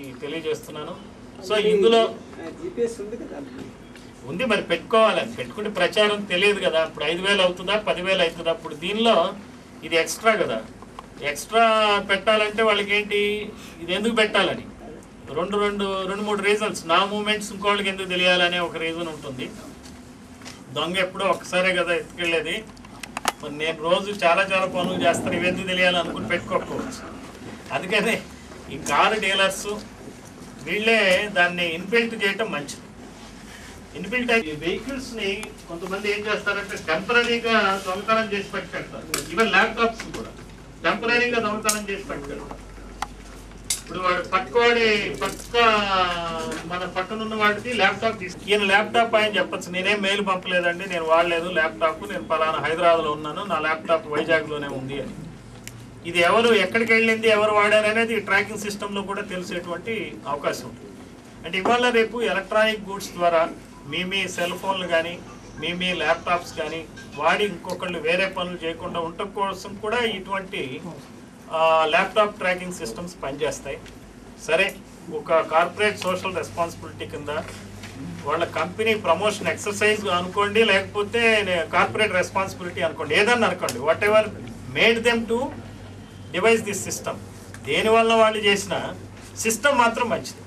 తెలియజేస్తున్నాను సో ఇందులో జిపిఎస్ ఉంది కదా ఉంది మరి పెట్టుకోవాలి అది పెట్టుకుంటే ప్రచారం తెలియదు కదా ఇప్పుడు ఐదు వేలు అవుతుందా పదివేలు అవుతుందా ఇప్పుడు దీనిలో ఇది ఎక్స్ట్రా కదా ఎక్స్ట్రా పెట్టాలంటే వాళ్ళకి ఏంటి ఇది ఎందుకు పెట్టాలని రెండు రెండు రెండు మూడు రీజన్స్ నా మూమెంట్స్ ఇంకోళ్ళకి ఎందుకు తెలియాలనే ఒక రీజన్ ఉంటుంది దొంగ ఎప్పుడో ఒక్కసారే కదా ఎత్తుకెళ్ళేది మరి నేను రోజు చాలా చాలా పనులు చేస్తాను ఇవెందుకు తెలియాలి అనుకుని పెట్టుకోకపోవచ్చు అందుకని ఈ కారు డీలర్స్ వీళ్ళే దాన్ని ఇన్బిల్ట్ చేయటం మంచిది ఇన్బిల్ట్ ఈ వెహికల్స్ ని కొంతమంది ఏం చేస్తారంటే టెంపరీగా దొంగతనం చేసి పెట్టుకెళ్తారు ఈవెన్ ల్యాప్టాప్స్ కూడా టెంపరీగా దొంగతనం చేసి పెట్టుకెళ్తారు ఇప్పుడు వాడు పట్టుకోడి పక్క మన పక్కన ఉన్న వాడికి ల్యాప్టాప్ తీసు ఈయన ల్యాప్టాప్ ఆయన చెప్పచ్చు నేనేం మెయిల్ పంపలేదండి నేను వాడలేదు ల్యాప్టాప్ నేను పలానా హైదరాబాద్ లో ఉన్నాను నా ల్యాప్టాప్ వైజాగ్ లోనే ఉంది అని ఇది ఎవరు ఎక్కడికి వెళ్ళింది ఎవరు వాడారు అనేది ట్రాకింగ్ సిస్టంలో కూడా తెలిసేటువంటి అవకాశం ఉంటుంది అంటే ఇవాళ రేపు ఎలక్ట్రానిక్ గూడ్స్ ద్వారా మీ మీ సెల్ ఫోన్లు కానీ మీ మీ ల్యాప్టాప్స్ కానీ వాడి ఇంకొకళ్ళు వేరే పనులు చేయకుండా ఉండటం కోసం కూడా ఇటువంటి ల్యాప్టాప్ ట్రాకింగ్ సిస్టమ్స్ పనిచేస్తాయి సరే ఒక కార్పొరేట్ సోషల్ రెస్పాన్సిబిలిటీ కింద వాళ్ళ కంపెనీ ప్రమోషన్ ఎక్సర్సైజ్ అనుకోండి లేకపోతే కార్పొరేట్ రెస్పాన్సిబిలిటీ అనుకోండి ఏదన్నా అనుకోండి whatever made them to devise this system దేనివల్ల వాళ్ళు చేసిన సిస్టమ్ మాత్రం మంచిది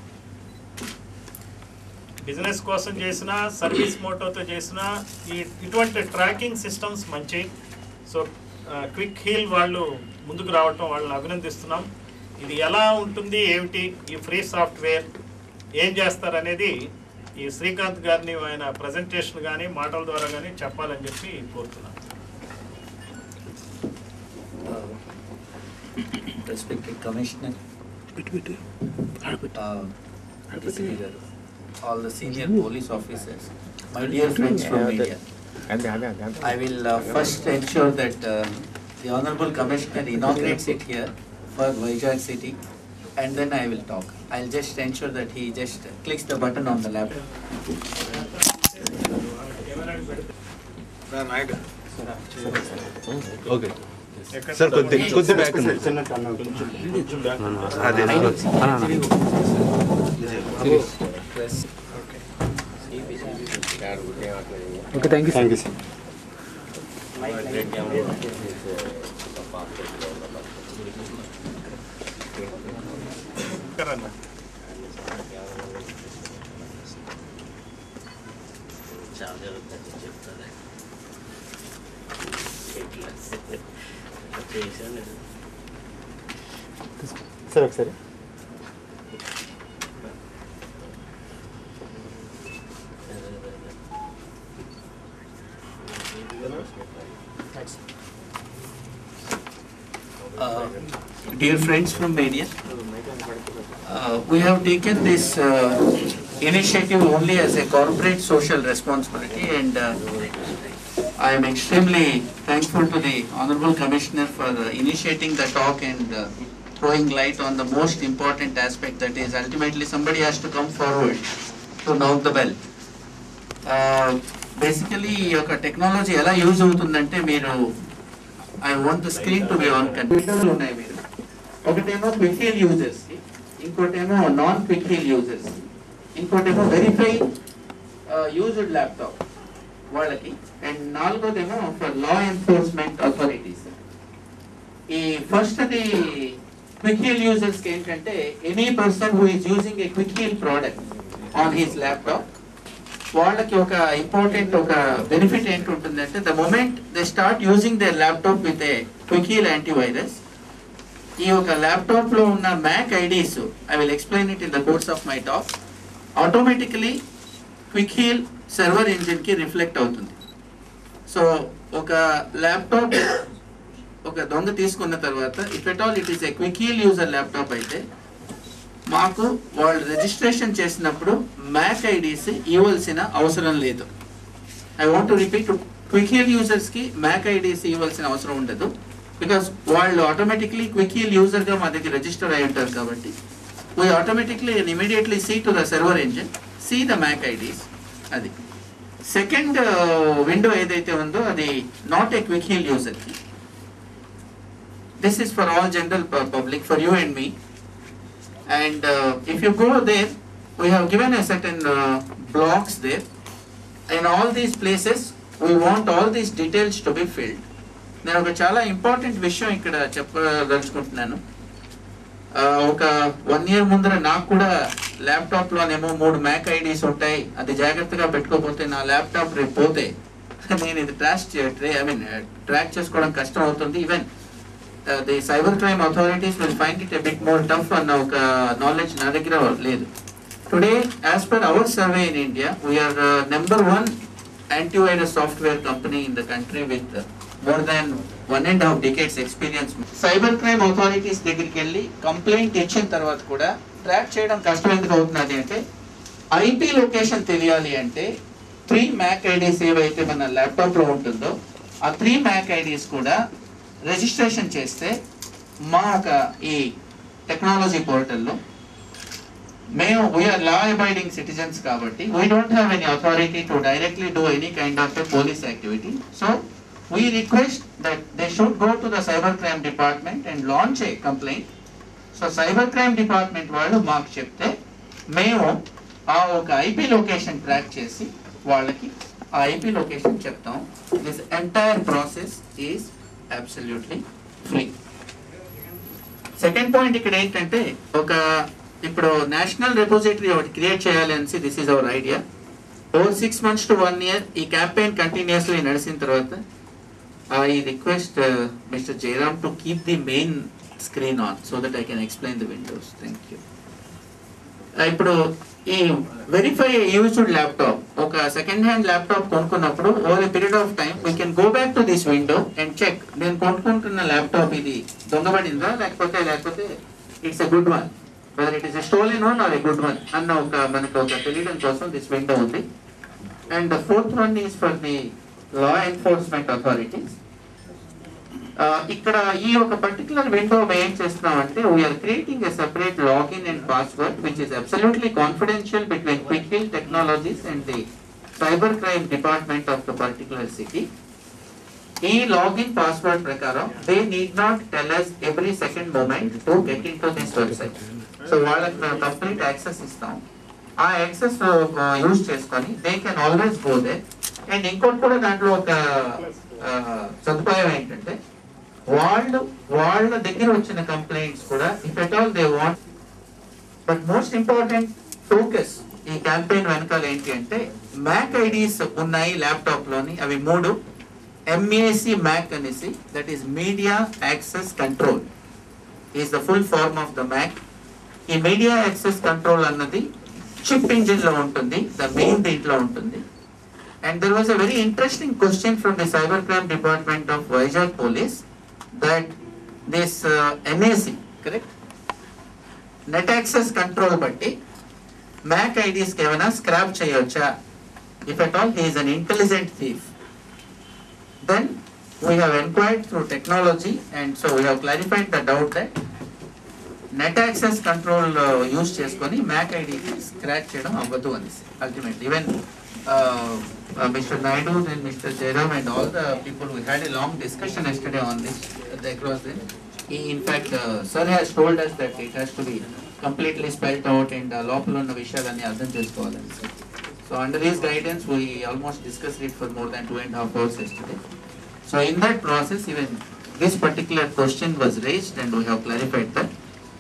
బిజినెస్ కోసం చేసిన సర్వీస్ మోటోతో చేసిన ఈ ఇటువంటి ట్రాకింగ్ సిస్టమ్స్ మంచి సో క్విక్ హీల్ వాళ్ళు ముందుకు రావటం వాళ్ళని అభినందిస్తున్నాం ఇది ఎలా ఉంటుంది ఏమిటి ఈ ఫ్రీ సాఫ్ట్వేర్ ఏం చేస్తారనేది ఈ శ్రీకాంత్ గారిని ఆయన ప్రజెంటేషన్ కానీ మాటల ద్వారా కానీ చెప్పాలని చెప్పి కోరుతున్నాను respected commissioner, uh, DCP garu, all the senior police officers, my dear friends from media. I will uh, first ensure that uh, the honorable commissioner inaugurates it here for Vizag city and then I will talk. I'll just ensure that he just clicks the button on the laptop. Okay sir కొద్ది కొద్ది back అదే okay thank you thank you sir sir ఒకసారి Uh, Dear friends from media, uh, we have taken this uh, initiative only as a corporate social responsibility and uh, I am extremely thankful to the Honorable Commissioner for uh, initiating the talk and uh, throwing light on the most important aspect that is ultimately somebody has to come forward to knock the bell. Basically ఈ యొక్క technology ఎలా use అవుతుందంటే మీరు I want the screen to be on కంప్యూటర్లు ఉన్నాయి మీరు ఒకటేమో Quick Heal users ఇంకోటేమో నాన్ క్విక్ హీల్ యూజర్స్ ఇంకోటేమో వెరిఫై యూజ్డ్ ల్యాప్టాప్ వాళ్ళకి అండ్ నాలుగోదేమో ఫర్ లా ఎన్ఫోర్స్మెంట్ అథారిటీస్ ఈ ఫస్ట్ అది క్విక్ హీల్ యూజర్స్ ఏంటంటే any person who is using a Quick Heal product on his laptop వాళ్ళకి ఒక important ఒక బెనిఫిట్ ఏంటి ఉంటుందంటే the moment they start using their laptop with a Quick Heal antivirus ఈ ఒక ల్యాప్టాప్ లో ఉన్న MAC IDs I will explain it in the course of my talk automatically Quick Heal server engine కి reflect అవుతుంది so ఒక laptop ఒక దొంగ తీసుకున్న తర్వాత if at all it is a Quick Heal user laptop అయితే మాకు వాళ్ళు రిజిస్ట్రేషన్ చేసినప్పుడు మ్యాక్ ఐడీస్ ఇవ్వాల్సిన అవసరం లేదు I want to repeat Quick Heal users కి మ్యాక్ ఐడీస్ ఇవ్వాల్సిన అవసరం ఉండదు బికాస్ వాళ్ళు ఆటోమేటిక్లీ క్విక్ హీల్ యూజర్ గా మా దగ్గర రిజిస్టర్ అయి ఉంటారు కాబట్టి we automatically immediately see to the server engine see the MAC IDs అది సెకండ్ విండో ఏదైతే ఉందో అది not a Quick Heal user కి this is for all general public for you and me And uh, if you go there, we have given a certain uh, blocks there. In all these places, we want all these details to be filled. నేను ఒక చాలా important విషయం ఇక్కడ చెప్పదలుచుకుంటున్నాను ఆ, ఒక one year ముందర నాకు కూడా ల్యాప్టాప్ లోనేమో మూడు మ్యాక్ ఐడీస్ ఉంటాయి అది జాగ్రత్తగా పెట్టుకోకపోతే నా ల్యాప్టాప్ రేపు పోతే నేను ఇది ట్రాక్ ఐ మీన్ ట్రాక్ చేసుకోవడం కష్టం అవుతుంది even the cyber crime authorities will find it a bit more tough అన్న ఒక నాలెడ్జ్ నా దగ్గర లేదు today as per our survey in India we are number one antivirus software company in the country with more than one and half decades experience cyber crime authorities దగ్గరికి వెళ్ళి complaint ఇచ్చిన తర్వాత కూడా ట్రాక్ చేయడం కష్టం ఎందుకు అవుతున్నది అంటే ఐపీ లొకేషన్ తెలియాలి అంటే త్రీ మ్యాక్ ఐడీస్ ఏవైతే మన ల్యాప్టాప్ లో ఉంటుందో ఆ త్రీ మ్యాక్ ఐడీస్ కూడా రిజిస్ట్రేషన్ చేస్తే మా ఒక ఈ టెక్నాలజీ పోర్టల్లో మేము వీఆర్ లా అబైడింగ్ సిటిజన్స్ కాబట్టి we don't have any authority to directly do any kind of a police activity so we request that they should go to the cyber crime department and launch a complaint so cyber crime department వాళ్ళు మాకు చెప్తే మేము ఆ ఒక IP location track చేసి వాళ్ళకి ఆ IP location చెప్తాం this entire process is absolutely free second point ఇక్కడ ఏంటంటే ఒక ఇప్పుడు నేషనల్ రెపోజిటరీ ఒకటి క్రియేట్ చేయాలి అనేసి this is our idea over six months to one year ఈ క్యాంపెయిన్ కంటిన్యూస్లీ నడిచిన తర్వాత I request Mister Jayaram to keep the main screen on so that I can explain the windows thank you ఇప్పుడు ఈ verify used laptop ఒక second hand laptop కొనుక్కున్నప్పుడు over a period of time we can go back to this window and check నేను కొనుక్కుంటున్న laptop ఇది దొంగబడిందా లేకపోతే లేకపోతే it's a good one whether it is a stolen one or a good one అన్న ఒక మనకు ఒక తెలియడం కోసం దిస్ విండో ఉంది and the fourth one is for the law enforcement authorities ఇక్కడ ఈ ఒక పర్టికులర్ విండో ఏం చేస్తున్నాం అంటే we are creating a separate login and password which is absolutely confidential between Quick Heal technologies and the cyber crime department of the particular city ఈ login password ప్రకారం they need not tell us every second moment to get in to this website so వాళ్ళకి మేము complete access ఇస్తాం ఆ access use చేసుకొని they can always go they and ఇంకోటి కూడా దాంట్లో ఒక ఆ, సదుపాయం ఏంటంటే వాళ్ళు వాళ్ళ దగ్గర వచ్చిన కంప్లైంట్స్ కూడా if at all they want but most important focus ఈ క్యాంపెయిన్ వెనకాల ఏంటి అంటే మ్యాక్ ఐడీస్ ఉన్నాయి ల్యాప్టాప్ లోని అవి మూడు ఎంఏసి మ్యాక్ అనేసి that is media access control is the full form of the MAC ఈ మీడియా యాక్సెస్ కంట్రోల్ అన్నది చిప్ ఇంజిన్ లో ఉంటుంది ద మెయిన్ దీంట్లో ఉంటుంది and there was a very interesting question from the cyber crime department of Vizag police that this NAC correct net access control బట్టి MAC ఐడీస్కి ఏమైనా scrap చేయవచ్చా if at all he's an intelligent thief then we have enquired through technology and so we have clarified the doubt that net access control use చేసుకొని MAC ఐడీకి scratch చేయడం అవ్వదు అనేసి ultimately even Mister Naidu then Mister Jayaram and all the people we had a long discussion yesterday on this across then ఈ in fact sir has told us that it has to be completely spelt out and లోపల ఉన్న విషయాలన్నీ అర్థం చేసుకోవాలని sir so under his guidance we almost discuss it for more than two and half hours yesterday so in that process even this particular question was raised and we have clarified that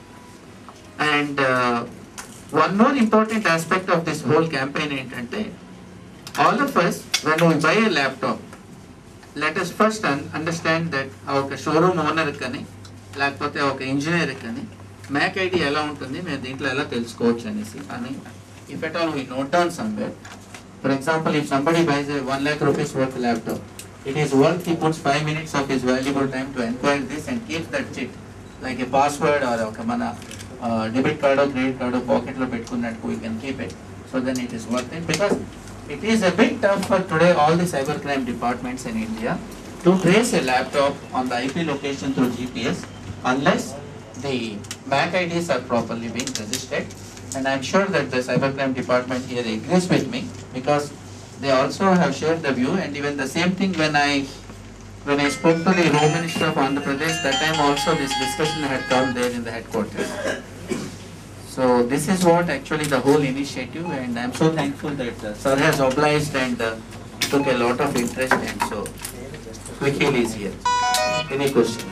And uh, one more important aspect of this whole campaign ఏంటంటే all of us when we buy a laptop let us first un- understand that ఆ ఒక showroom owner కానీ లేకపోతే ఒక engineer కానీ Mac ID ఎలా ఉంటుంది మేము దీంట్లో ఎలా తెలుసుకోవచ్చు అనేసి అని if at all we note down somewhere for example if somebody buys one lakh rupees worth laptop it is worth he puts five minutes of his valuable time to enquire this and keep that chit like a password or ఒక మన debit card credit card పాకెట్లో పెట్టుకున్నట్టు we can keep it so then it is worth it because it is a bit tough for today all the cybercrime departments in India to trace a laptop on the IP location through GPS unless the MAC IDs are properly being registered. And I'm sure that the cybercrime department here agrees with me because they also have shared the view and even the same thing when I when I spoke to the Home Minister of Andhra Pradesh, that time also this discussion had come there in the headquarters. So this is what actually the whole initiative and I'm so thankful that uh, sir has obliged and uh, took a lot of interest and so Quick Heal is here. Any questions?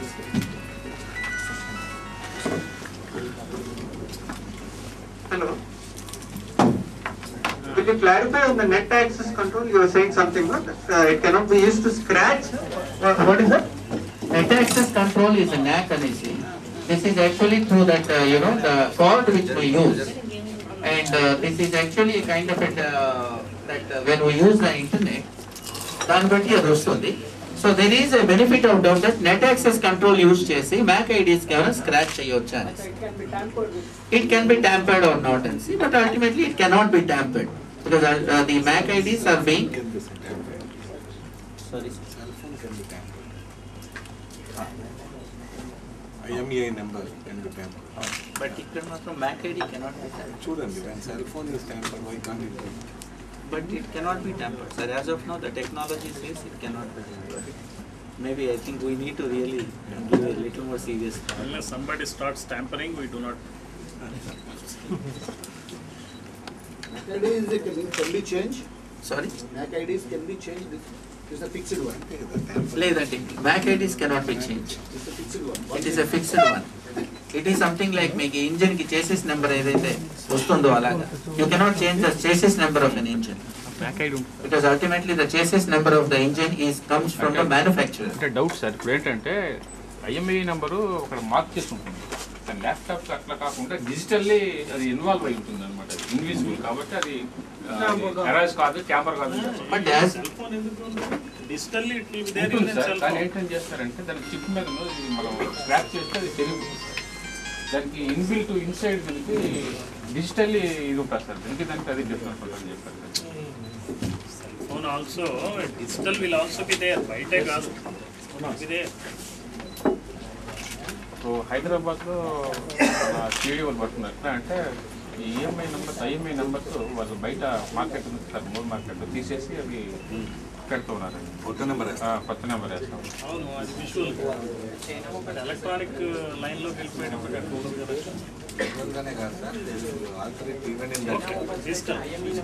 Hello. Will you clarify on the net access control, you were saying something, no? Uh, it cannot be used to scratch, What- what is that? Net access control is a NAC అనేసి This is actually through that, uh, you know, the cord which we use. And uh, this is actually a kind of a, uh, that uh, when we use the internet, దాన్ని బట్టి అది వస్తుంది so there is a benefit of doubt that net access control use చేసి MAC IDs కేవలం scratch చేయొచ్చు అనేసి it can be tampered or not అనేసి but ultimately it cannot be tampered because the MAC IDs are being sorry IMEI number can be tampered. But ఇక్కడ మాత్రం MAC ID cannot be చూడండి when cell phone is tampered, why can't it be? But it cannot be tampered sir as of know the technology says it cannot be tampered maybe I think we need to really give a little more serious Unless somebody starts tampering, we do not. MAC IDs they can, can be changed. Sorry MAC IDs can be changed. It's a fixed one. లేదండి MAC IDs cannot be change It's a fixed one. It is a fixed one it is something like మీకు engine కి chassis number ఏదైతే వస్తుందో అలాగా you cannot change the chassis number of an engine back ID because ultimately the chassis number of the engine is comes from the manufacturer అంటే doubt sir ఇప్పుడు ఏంటంటే IMI number అక్కడ mark చేసి ఉంటుంది కానీ ల్యాప్టాప్ అట్లా కాకుండా డిజిటల్లీ అది ఇన్వాల్వ్ అయి ఉంటుంది అనమాట ఇన్విజిబుల్ కాబట్టి అది హెరాస్ కాదు క్యామరా కాదు బట్ యాజ్ Cell phone ఎందుకు digitally it will be there ఉంటుంది ఇన్ సార్ సెల్ కానీ ఫోన్ ఏంటని చేస్తారంటే దాని చిప్ మీద ఇది మనం స్క్రాప్ చేస్తే అది తెలియదు దానికి ఇన్బిల్ట్ ఇన్సైడ్ దానికి డిజిటల్లీ ఇది ఉంటుంది సార్ దానికి దానికి అది డిఫరెన్స్ ఉంటుందని చెప్పారు sir phone also digital will also be there బయటే కాదు బి దేర్ సో హైదరాబాద్లో సిడి వాళ్ళు పడుతున్నారు ఎట్లా అంటే ఈఎంఐ నెంబర్స్ ఐఎంఐ నెంబర్స్ వాళ్ళు బయట మార్కెట్ నుంచి సార్ మూడు మార్కెట్ తీసేసి అవి పెడుతూ ఉన్నారు కొత్త నెంబర్ ఆ, కొత్త నెంబర్ వేస్తాం అవును అది విజువల్ బట్ ఎలక్ట్రానిక్ లైన్ లోకి వెళ్ళిపోయేటప్పుడు అట్లా ఉండదు కదా వేస్తానే కాదు sir alternate even in okay digital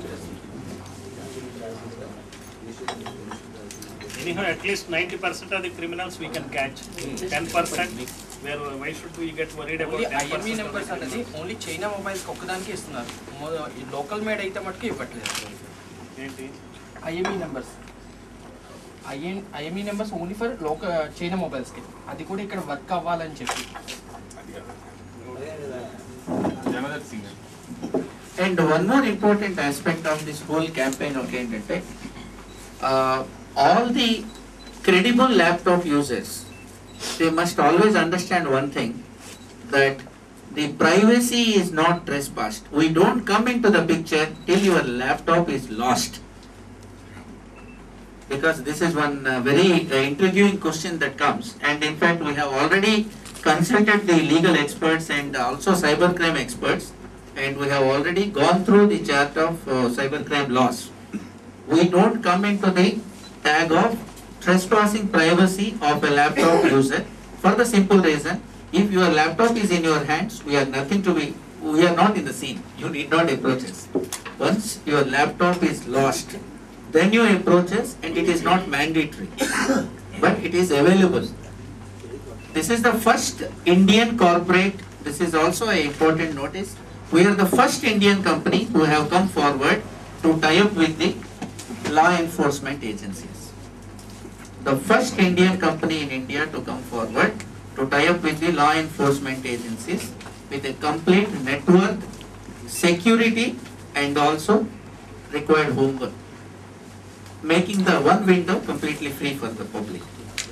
anyhow at least ninety percent of the criminals we can catch ten percent where why should we get worried only about IME numbers అన్నది only China mobiles ఒక్కదానికి ఇస్తున్నారు మొ- ఈ local made అయితే మటుకు ఇవ్వట్లేదు ఏంటి IMEI numbers in IMEI numbers only for లోక చైనా మొబైల్స్కి అది కూడా ఇక్కడ వర్క్ అవ్వాలని చెప్పి జనదర్ Singh And one more important aspect of this whole campaign okay ఏంటంటే uh, all the credible laptop users they must always understand one thing that the privacy is not trespassed. We don't come into the picture till your laptop is lost. Because this is one uh, very uh, intriguing question that comes and in fact we have already consulted the legal experts and also cybercrime experts and we have already gone through the chart of uh, cybercrime laws. We don't come into the tag of trespassing privacy of a laptop user for the simple reason, if your laptop is in your hands, we are nothing to be, we are not in the scene, you need not approach us. Once your laptop is lost, then you approach us and it is not mandatory, but it is available. This is the first Indian corporate, this is also an important notice. We are the first Indian company who have come forward to tie up with the law enforcement agencies. The first Indian company in India to come forward to tie up with the law enforcement agencies with a complete network, security and also required homework. Making the one window completely free for the public.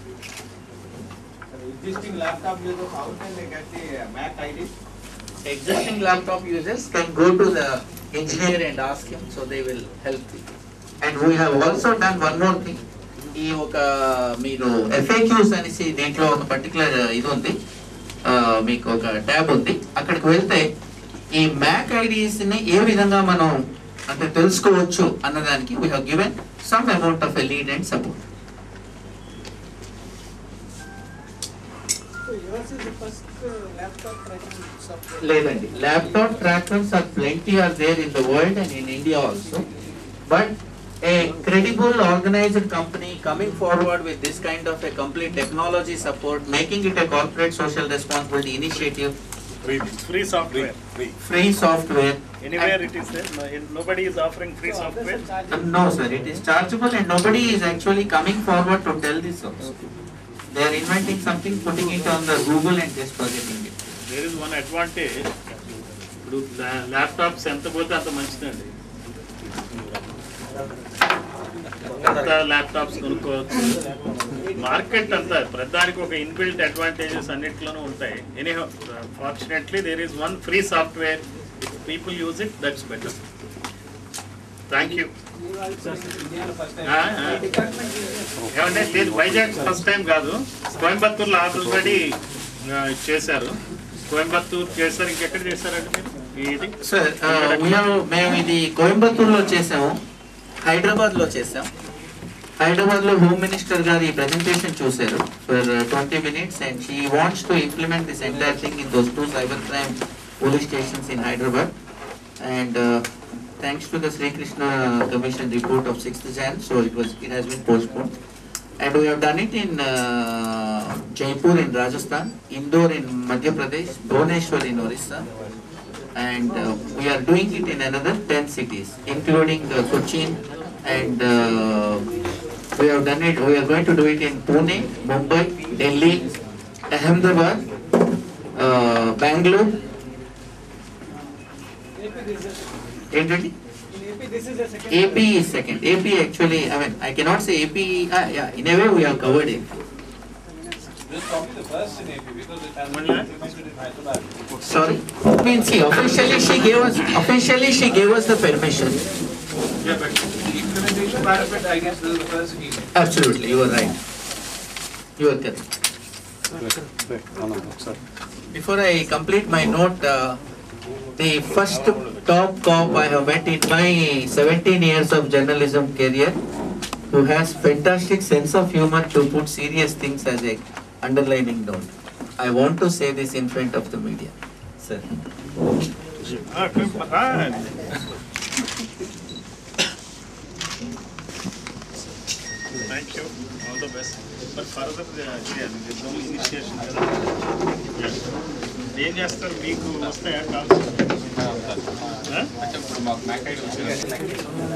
Existing laptop users, how can they get the uh, MAC ID? Existing laptop users can go to the engineer and ask him, so they will help you. And we have also done one more thing. ఈ ఒక మీరు FAQs అనేసి దీంట్లో ఒక particular ఇది ఉంది ఆ, మీకు ఒక ట్యాబ్ ఉంది అక్కడికి వెళ్తే ఈ మ్యాక్ ఐడీస్ ని ఏ విధంగా మనం అంటే తెలుసుకోవచ్చు అన్నదానికి we have given some amount of a lead and support So you are లేదండి laptop trackers are plenty are there in the world and in India also but a credible organized company coming forward with this kind of a complete technology support making it a corporate social responsibility initiative Free software. free software Anywhere it is there, no- nobody is offering free software. No, sir, it is chargeable and nobody is actually coming forward to tell this also. They are inventing something, putting it on the Google and just forgetting it. There is one advantage ఇప్పుడు laptops ఎంత పోతే అంత మంచిదండి ఎంత laptops కొనుక్కోవచ్చు market అంతా ప్రతిదానికి ఒక ఇన్బిల్ట్ అడ్వాంటేజెస్ అన్నిట్లోనూ ఉంటాయి any fortunately there is one free software people use it that's better thank you ఏమంటే లేదు వైజాగ్ ఫస్ట్ టైం కాదు కోయంబత్తూర్లో ఆల్రెడీ చేశారు కోయంబత్తూర్ చేశారు ఇంకెక్కడ చేశారంటే మీరు ఇది Sir, uh, we have, మేము ఇది కోయంబత్తూరులో చేసాము హైదరాబాద్ లో చేసాం హైదరాబాద్ లో హోమ్ మినిస్టర్ గారు ఈ ప్రెజెంటేషన్ చూశారు for twenty minutes and she wants to implement this entire thing in those two cyber crime police stations in Hyderabad and thanks to the Srikrishna commission report of sixth Jan so it was it has been postpone And we have done it in uh, Jaipur in Rajasthan, Indore in Madhya Pradesh, Bhubaneswar in Orissa, and uh, we are doing it in another 10 cities, including uh, Cochin, and uh, we have done it, we are going to do it in Pune, Mumbai, Delhi, Ahmedabad, uh, Bangalore. ఏంటండి AP is second. AP actually, I mean, I cannot say AP, uh, yeah, in a way we have covered it. This is probably the first in AP because it has been implemented in Hyderabad. Sorry. Means see, officially she gave us, officially she gave us the permission. Yeah, but the implementation part of it, I guess this is the first in AP. Absolutely, you are right. You are correct. Before I complete my note, uh, the first top cop I have met in my 17 years of journalism career, who has fantastic sense of humor to put serious things as a underlining note. I want to say this in front of the media, sir. Thank you all the best but further చేయాలి only initiation కదా ఏం చేస్తారు మీకు వస్తాయా calls అంటే ఇప్పుడు మాకు Mac ID వచ్చింది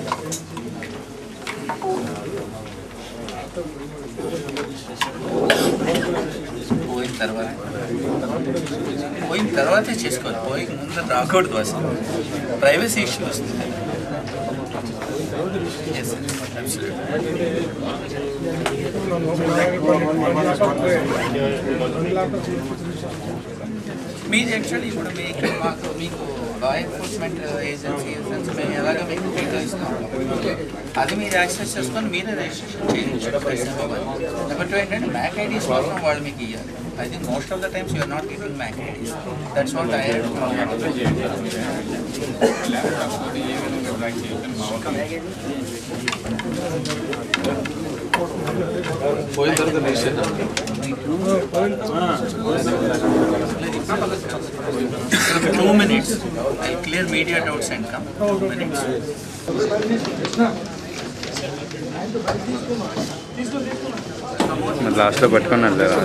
పోయిన తర్వాత పోయిన తర్వాతే చేసుకోవాలి పోయి ముందు రాకూడదు అసలు ప్రైవసీ ఇష్యూ వస్తుంది Yes, sir. Absolutely. మీది యాక్చువల్లీ ఇప్పుడు మీకు మాకు మీకు లా ఎన్ఫోర్స్మెంట్ ఏజెన్సీ ఏజెన్సీ మేము ఎలాగ మీకు డేటా ఇస్తాం అది మీరు యాక్సెస్ చేసుకొని మీరే రిజిస్ట్రేషన్ చేయొచ్చు నెంబర్ టూ ఏంటంటే మ్యాక్ ఐడీస్ మాత్రం వాళ్ళు మీకు ఇవ్వాలి I think most of the times you're not getting MAC IDs that's what I laptop తోటి ఏ విధంగా బ్లాక్ చేయొచ్చని మా వాళ్ళు పోయిన తర్వాత registration two minutes I clear media doubts and come two minutes లాస్ట్లో పట్టుకున్నాను లేదా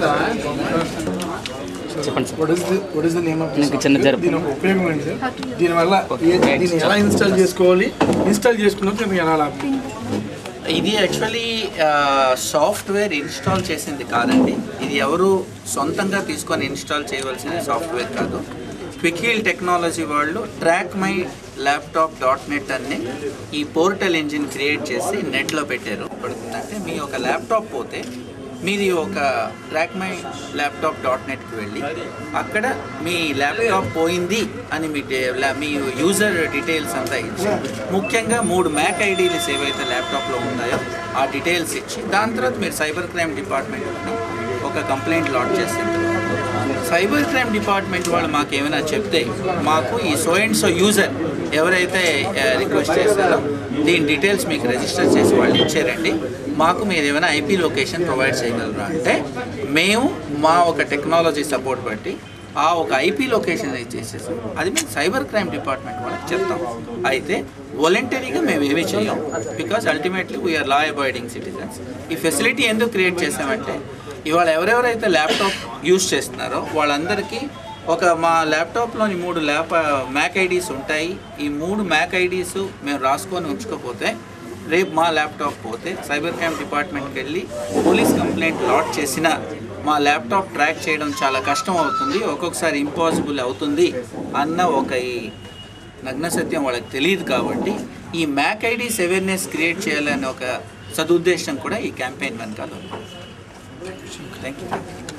What is the, what is the name of this software? దీని యొక్క ఉపయోగం ఏంటి సార్ దీనివల్ల ఏ- దీన్ని ఎలా ఇన్స్టాల్ చేసుకోవాలి ఇన్స్టాల్ చేసుకున్నప్పుడు మీకు ఎలా లాభం ఇది యాక్చువల్లీ సాఫ్ట్వేర్ ఇన్స్టాల్ చేసింది కాదండి ఇది ఎవరు సొంతంగా తీసుకొని ఇన్స్టాల్ చేయవలసిన సాఫ్ట్వేర్ కాదు క్విక్హీల్ టెక్నాలజీ వాళ్ళు track my laptop dot net అని ఈ పోర్టల్ ఇంజిన్ క్రియేట్ చేసి నెట్లో పెట్టారు పడుతుందంటే మీ ఒక ల్యాప్టాప్ పోతే మీది ఒక ట్రాక్ మై ల్యాప్టాప్ డాట్ నెట్కి వెళ్ళి అక్కడ మీ ల్యాప్టాప్ పోయింది అని మీ డే- లా- మీ యూజర్ డీటెయిల్స్ అంతా ఇచ్చి ముఖ్యంగా మూడు మ్యాక్ ఐడీలు ఏవైతే ల్యాప్టాప్లో ఉన్నాయో ఆ డీటెయిల్స్ ఇచ్చి దాని తర్వాత మీరు సైబర్ క్రైమ్ డిపార్ట్మెంట్ని ఒక కంప్లైంట్ లాంచ్ చేసింది సైబర్ క్రైమ్ డిపార్ట్మెంట్ వాళ్ళు మాకు ఏమైనా చెప్తే మాకు ఈ సో అండ్ సో యూజర్ ఎవరైతే రిక్వెస్ట్ చేశారో దీని డీటెయిల్స్ మీకు రిజిస్టర్ చేసి వాళ్ళు ఇచ్చారండి మాకు మీరు ఏమైనా ఐపీ లొకేషన్ ప్రొవైడ్ చేయగలరా అంటే మేము మా ఒక టెక్నాలజీ సపోర్ట్ బట్టి ఆ ఒక ఐపీ లొకేషన్ ఇచ్చేసేసి అది మేము సైబర్ క్రైమ్ డిపార్ట్మెంట్ వాళ్ళకి చెప్తాం అయితే వాలంటరీగా మేము ఏమీ చేయం because ultimately we're law abiding citizens ఈ ఫెసిలిటీ ఎందుకు క్రియేట్ చేసామంటే ఇవాళ ఎవరెవరైతే ల్యాప్టాప్ యూజ్ చేస్తున్నారో వాళ్ళందరికీ ఒక మా ల్యాప్టాప్లోని మూడు ల్యాప్ మ్యాక్ ఐడీస్ ఉంటాయి ఈ మూడు మ్యాక్ ఐడీస్ మేము రాసుకొని ఉంచుకోకపోతే రేపు మా ల్యాప్టాప్ పోతే సైబర్ క్రైమ్ డిపార్ట్మెంట్కి వెళ్ళి పోలీస్ కంప్లైంట్ లాట్ చేసిన మా ల్యాప్టాప్ ట్రాక్ చేయడం చాలా కష్టం అవుతుంది ఒక్కొక్కసారి ఇంపాసిబుల్ అవుతుంది అన్న ఒక ఈ నగ్న సత్యం వాళ్ళకి తెలియదు కాబట్టి ఈ మ్యాక్ ఐడీస్ అవేర్నెస్ క్రియేట్ చేయాలనే ఒక సదుద్దేశం కూడా ఈ క్యాంపెయిన్ వెనకాల థ్యాంక్ యూ